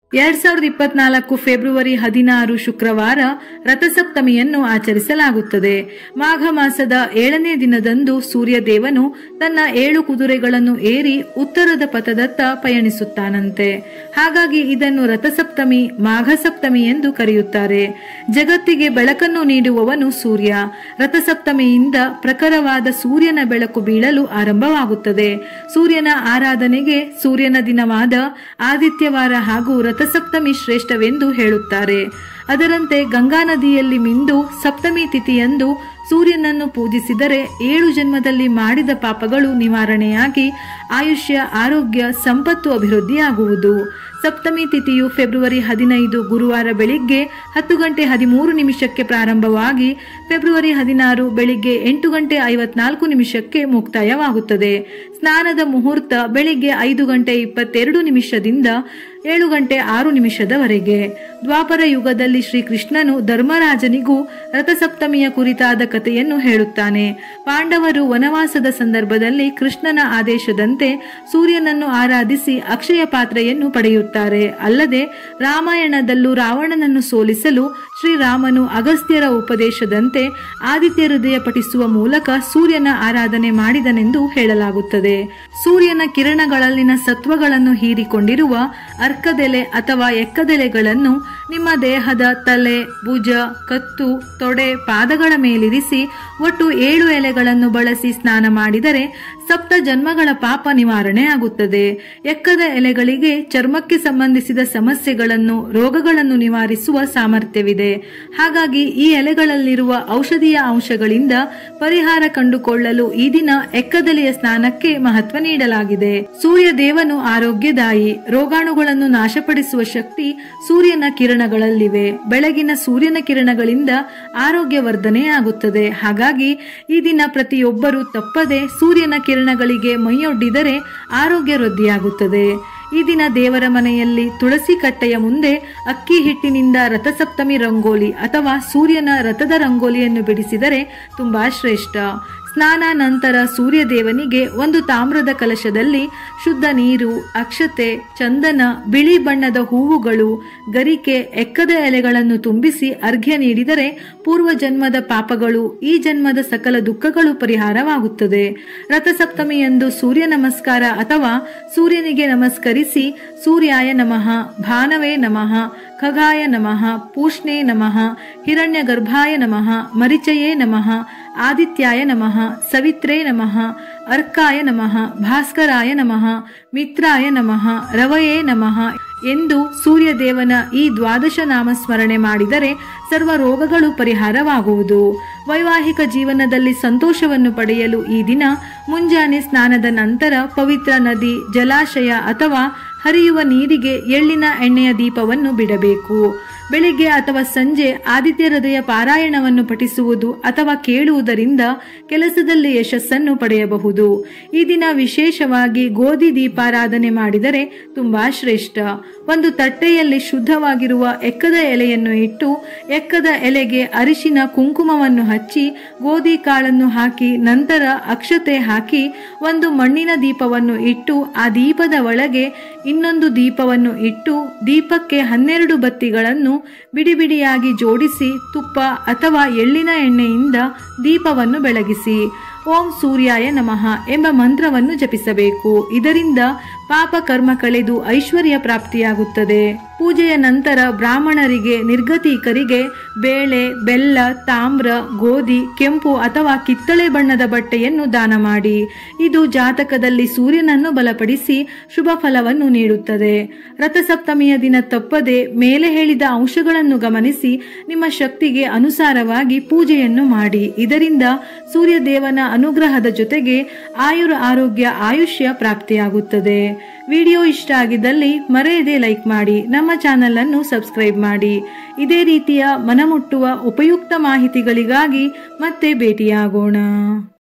ಎರಡ್ ಸಾವಿರದ ಇಪ್ಪತ್ನಾಲ್ಕು ಫೆಬ್ರವರಿ ಹದಿನಾರು ಶುಕ್ರವಾರ ರಥಸಪ್ತಮಿಯನ್ನು ಆಚರಿಸಲಾಗುತ್ತದೆ ಮಾಘ ಮಾಸದ ಏಳನೇ ದಿನದಂದು ಸೂರ್ಯದೇವನು ತನ್ನ ಏಳು ಕುದುರೆಗಳನ್ನು ಏರಿ ಉತ್ತರದ ಪಥದತ್ತ ಪಯಣಿಸುತ್ತಾನಂತೆ ಹಾಗಾಗಿ ಇದನ್ನು ರಥಸಪ್ತಮಿ ಮಾಘ ಸಪ್ತಮಿ ಎಂದು ಕರೆಯುತ್ತಾರೆ ಜಗತ್ತಿಗೆ ಬೆಳಕನ್ನು ನೀಡುವವನು ಸೂರ್ಯ ರಥಸಪ್ತಮಿಯಿಂದ ಪ್ರಖರವಾದ ಸೂರ್ಯನ ಬೆಳಕು ಬೀಳಲು ಆರಂಭವಾಗುತ್ತದೆ ಸೂರ್ಯನ ಆರಾಧನೆಗೆ ಸೂರ್ಯನ ದಿನವಾದ ಆದಿತ್ಯವಾರ ಹಾಗೂ ರಥಸಪ್ತಮಿ ಶ್ರೇಷ್ಠವೆಂದು ಹೇಳುತ್ತಾರೆ ಅದರಂತೆ ಗಂಗಾ ನದಿಯಲ್ಲಿ ಮಿಂದು ಸಪ್ತಮಿ ತಿಥಿಯಂದು ಸೂರ್ಯನನ್ನು ಪೂಜಿಸಿದರೆ ಏಳು ಜನ್ಮದಲ್ಲಿ ಮಾಡಿದ ಪಾಪಗಳು ನಿವಾರಣೆಯಾಗಿ ಆಯುಷ್ಯ ಆರೋಗ್ಯ ಸಂಪತ್ತು ಅಭಿವೃದ್ಧಿಯಾಗುವುದು ಸಪ್ತಮಿ ತಿಥಿಯು ಫೆಬ್ರವರಿ ಹದಿನೈದು ಗುರುವಾರ ಬೆಳಿಗ್ಗೆ ಹತ್ತು ಗಂಟೆ ಹದಿಮೂರು ನಿಮಿಷಕ್ಕೆ ಪ್ರಾರಂಭವಾಗಿ ಫೆಬ್ರವರಿ ಹದಿನಾರು ಬೆಳಿಗ್ಗೆ ಎಂಟು ಗಂಟೆ ಐವತ್ನಾಲ್ಕು ನಿಮಿಷಕ್ಕೆ ಮುಕ್ತಾಯವಾಗುತ್ತದೆ ಸ್ನಾನದ ಮುಹೂರ್ತ ಬೆಳಿಗ್ಗೆ ಐದು ಗಂಟೆ ಇಪ್ಪತ್ತೆರಡು ನಿಮಿಷದಿಂದ ಏಳು ಗಂಟೆ ಆರು ನಿಮಿಷದವರೆಗೆ ದ್ವಾಪರ ಯುಗದಲ್ಲಿ ಶ್ರೀಕೃಷ್ಣನು ಧರ್ಮರಾಜನಿಗೂ ರಥಸಪ್ತಮಿಯ ಕುರಿತಾದ ಕಥೆಯನ್ನು ಹೇಳುತ್ತಾನೆ ಪಾಂಡವರು ವನವಾಸದ ಸಂದರ್ಭದಲ್ಲಿ ಕೃಷ್ಣನ ಆದೇಶದಂತೆ ಸೂರ್ಯನನ್ನು ಆರಾಧಿಸಿ ಅಕ್ಷಯ ಪಾತ್ರೆಯನ್ನು ಪಡೆಯುತ್ತಾರೆ ಅಲ್ಲದೆ ರಾಮಾಯಣದಲ್ಲೂ ರಾವಣನನ್ನು ಸೋಲಿಸಲು ಶ್ರೀರಾಮನು ಅಗಸ್ತ್ಯರ ಉಪದೇಶದಂತೆ ಆದಿತ್ಯ ಹೃದಯ ಪಠಿಸುವ ಮೂಲಕ ಸೂರ್ಯನ ಆರಾಧನೆ ಮಾಡಿದನೆಂದು ಹೇಳಲಾಗುತ್ತದೆ ಸೂರ್ಯನ ಕಿರಣಗಳಲ್ಲಿನ ಸತ್ವಗಳನ್ನು ಹೀರಿಕೊಂಡಿರುವ ಅರ್ಕದೆಲೆ ಅಥವಾ ಎಕ್ಕದೆಲೆಗಳನ್ನು ನಿಮ್ಮ ದೇಹದ ತಲೆ ಭುಜ ಕತ್ತು ತೊಡೆ ಪಾದಗಳ ಮೇಲಿರಿಸಿ ಒಟ್ಟು ಏಳು ಎಲೆಗಳನ್ನು ಬಳಸಿ ಸ್ನಾನ ಮಾಡಿದರೆ ಸಪ್ತ ಜನ್ಮಗಳ ಪಾಪ ನಿವಾರಣೆ ಆಗುತ್ತದೆ ಎಕ್ಕದ ಎಲೆಗಳಿಗೆ ಚರ್ಮಕ್ಕೆ ಸಂಬಂಧಿಸಿದ ಸಮಸ್ಯೆಗಳನ್ನು ರೋಗಗಳನ್ನು ನಿವಾರಿಸುವ ಸಾಮರ್ಥ್ಯವಿದೆ ಹಾಗಾಗಿ ಈ ಎಲೆಗಳಲ್ಲಿರುವ ಔಷಧೀಯ ಅಂಶಗಳಿಂದ ಪರಿಹಾರ ಕಂಡುಕೊಳ್ಳಲು ಈ ದಿನ ಎಕ್ಕದೆಲೆಯ ಸ್ನಾನಕ್ಕೆ ಮಹತ್ವ ನೀಡಲಾಗಿದೆ ಸೂರ್ಯ ದೇವನು ಆರೋಗ್ಯದಾಯಿ ರೋಗಾಣುಗಳನ್ನು ನಾಶಪಡಿಸುವ ಶಕ್ತಿ ಸೂರ್ಯನ ಕಿರಣಗಳಲ್ಲಿವೆ ಬೆಳಗಿನ ಸೂರ್ಯನ ಕಿರಣಗಳಿಂದ ಆರೋಗ್ಯ ವರ್ಧನೆಯಾಗುತ್ತದೆ ಹಾಗಾಗಿ ಈ ದಿನ ಪ್ರತಿಯೊಬ್ಬರು ತಪ್ಪದೆ ಸೂರ್ಯನ ಕಿರಣಗಳಿಗೆ ಮೈಯೊಡ್ಡಿದರೆ ಆರೋಗ್ಯ ವೃದ್ಧಿಯಾಗುತ್ತದೆ ಈ ದಿನ ದೇವರ ಮನೆಯಲ್ಲಿ ತುಳಸಿ ಕಟ್ಟೆಯ ಮುಂದೆ ಅಕ್ಕಿ ಹಿಟ್ಟಿನಿಂದ ರಥಸಪ್ತಮಿ ರಂಗೋಲಿ ಅಥವಾ ಸೂರ್ಯನ ರಥದ ರಂಗೋಲಿಯನ್ನು ಬಿಡಿಸಿದರೆ ತುಂಬಾ ಶ್ರೇಷ್ಠ ಸ್ನಾನ ನಂತರ ಸೂರ್ಯ ದೇವನಿಗೆ ಒಂದು ತಾಮ್ರದ ಕಲಶದಲ್ಲಿ ಶುದ್ಧ ನೀರು ಅಕ್ಷತೆ ಚಂದನ ಬಿಳಿ ಬಣ್ಣದ ಹೂವುಗಳು ಗರಿಕೆ ಎಕ್ಕದ ಎಲೆಗಳನ್ನು ತುಂಬಿಸಿ ಅರ್ಘ್ಯ ನೀಡಿದರೆ ಪೂರ್ವ ಜನ್ಮದ ಪಾಪಗಳು ಈ ಜನ್ಮದ ಸಕಲ ದುಃಖಗಳು ಪರಿಹಾರವಾಗುತ್ತದೆ ರಥಸಪ್ತಮಿಯಂದು ಸೂರ್ಯ ನಮಸ್ಕಾರ ಅಥವಾ ಸೂರ್ಯನಿಗೆ ನಮಸ್ಕರಿಸಿ ಸೂರ್ಯಾಯ ನಮಃ ಭಾನವೇ ನಮಃ ಖಗಾಯ ನಮಃ ಪೂಷ್ಣೇ ನಮಃ ಹಿರಣ್ಯ ಗರ್ಭಾಯ ನಮಃ ಮರಿಚಯೇ ನಮಃ ಆದಿತ್ಯಾಯ ನಮಃ ಸವಿತ್ರೇ ನಮಃ ಅರ್ಕಾಯ ನಮಃ ಭಾಸ್ಕರಾಯ ನಮಃ ಮಿತ್ರಾಯ ನಮಃ ರವಯೇ ನಮಃ ಎಂದು ಸೂರ್ಯದೇವನ ಈ ದ್ವಾದಶ ನಾಮಸ್ಮರಣೆ ಮಾಡಿದರೆ ಸರ್ವ ರೋಗಗಳು ಪರಿಹಾರವಾಗುವುದು ವೈವಾಹಿಕ ಜೀವನದಲ್ಲಿ ಸಂತೋಷವನ್ನು ಪಡೆಯಲು ಈ ದಿನ ಮುಂಜಾನೆ ಸ್ನಾನದ ನಂತರ ಪವಿತ್ರ ನದಿ ಜಲಾಶಯ ಅಥವಾ ಹರಿಯುವ ನೀರಿಗೆ ಎಳ್ಳಿನ ಎಣ್ಣೆಯ ದೀಪವನ್ನು ಬಿಡಬೇಕು ಬೆಳಿಗ್ಗೆ ಅಥವಾ ಸಂಜೆ ಆದಿತ್ಯ ಹೃದಯ ಪಾರಾಯಣವನ್ನು ಪಠಿಸುವುದು ಅಥವಾ ಕೇಳುವುದರಿಂದ ಕೆಲಸದಲ್ಲಿ ಯಶಸ್ಸನ್ನು ಪಡೆಯಬಹುದು ಈ ದಿನ ವಿಶೇಷವಾಗಿ ಗೋಧಿ ದೀಪಾರಾಧನೆ ಮಾಡಿದರೆ ತುಂಬಾ ಶ್ರೇಷ್ಠ ಒಂದು ತಟ್ಟೆಯಲ್ಲಿ ಶುದ್ಧವಾಗಿರುವ ಎಕ್ಕದ ಎಲೆಯನ್ನು ಇಟ್ಟು ಎಕ್ಕದ ಎಲೆಗೆ ಅರಿಶಿನ ಕುಂಕುಮವನ್ನು ಹಚ್ಚಿ ಗೋಧಿ ಕಾಳನ್ನು ಹಾಕಿ ನಂತರ ಅಕ್ಷತೆ ಹಾಕಿ ಒಂದು ಮಣ್ಣಿನ ದೀಪವನ್ನು ಇಟ್ಟು ಆ ದೀಪದ ಒಳಗೆ ಇನ್ನೊಂದು ದೀಪವನ್ನು ಇಟ್ಟು ದೀಪಕ್ಕೆ ಹನ್ನೆರಡು ಬತ್ತಿಗಳನ್ನು ಬಿಡಿ ಬಿಡಿಯಾಗಿ ಜೋಡಿಸಿ ತುಪ್ಪ ಅಥವಾ ಎಳ್ಳಿನ ಎಣ್ಣೆಯಿಂದ ದೀಪವನ್ನು ಬೆಳಗಿಸಿ ಓಂ ಸೂರ್ಯಾಯ ನಮಃ ಎಂಬ ಮಂತ್ರವನ್ನು ಜಪಿಸಬೇಕು ಇದರಿಂದ ಪಾಪ ಕರ್ಮ ಕಳೆದು ಐಶ್ವರ್ಯ ಪ್ರಾಪ್ತಿಯಾಗುತ್ತದೆ ಪೂಜೆಯ ನಂತರ ಬ್ರಾಹ್ಮಣರಿಗೆ ನಿರ್ಗತಿಕರಿಗೆ ಬೇಳೆ ಬೆಲ್ಲ ತಾಮ್ರ ಗೋಧಿ ಕೆಂಪು ಅಥವಾ ಕಿತ್ತಳೆ ಬಣ್ಣದ ಬಟ್ಟೆಯನ್ನು ದಾನ ಮಾಡಿ ಇದು ಜಾತಕದಲ್ಲಿ ಸೂರ್ಯನನ್ನು ಬಲಪಡಿಸಿ ಶುಭ ಫಲವನ್ನು ನೀಡುತ್ತದೆ ರಥಸಪ್ತಮಿಯ ದಿನ ತಪ್ಪದೆ ಮೇಲೆ ಹೇಳಿದ ಅಂಶಗಳನ್ನು ಗಮನಿಸಿ ನಿಮ್ಮ ಶಕ್ತಿಗೆ ಅನುಸಾರವಾಗಿ ಪೂಜೆಯನ್ನು ಮಾಡಿ ಇದರಿಂದ ಸೂರ್ಯದೇವನ ಅನುಗ್ರಹದ ಜೊತೆಗೆ ಆಯುರ ಆರೋಗ್ಯ ಆಯುಷ್ಯ ಪ್ರಾಪ್ತಿಯಾಗುತ್ತದೆ ವಿಡಿಯೋ ಇಷ್ಟ ಆಗಿದ್ದಲ್ಲಿ ಮರೆಯದೆ ಲೈಕ್ ಮಾಡಿ ನಮ್ಮ ಚಾನೆಲ್ ಅನ್ನು ಸಬ್ಸ್ಕ್ರೈಬ್ ಮಾಡಿ ಇದೇ ರೀತಿಯ ಮನಮುಟ್ಟುವ ಉಪಯುಕ್ತ ಮಾಹಿತಿಗಳಿಗಾಗಿ ಮತ್ತೆ ಭೇಟಿಯಾಗೋಣ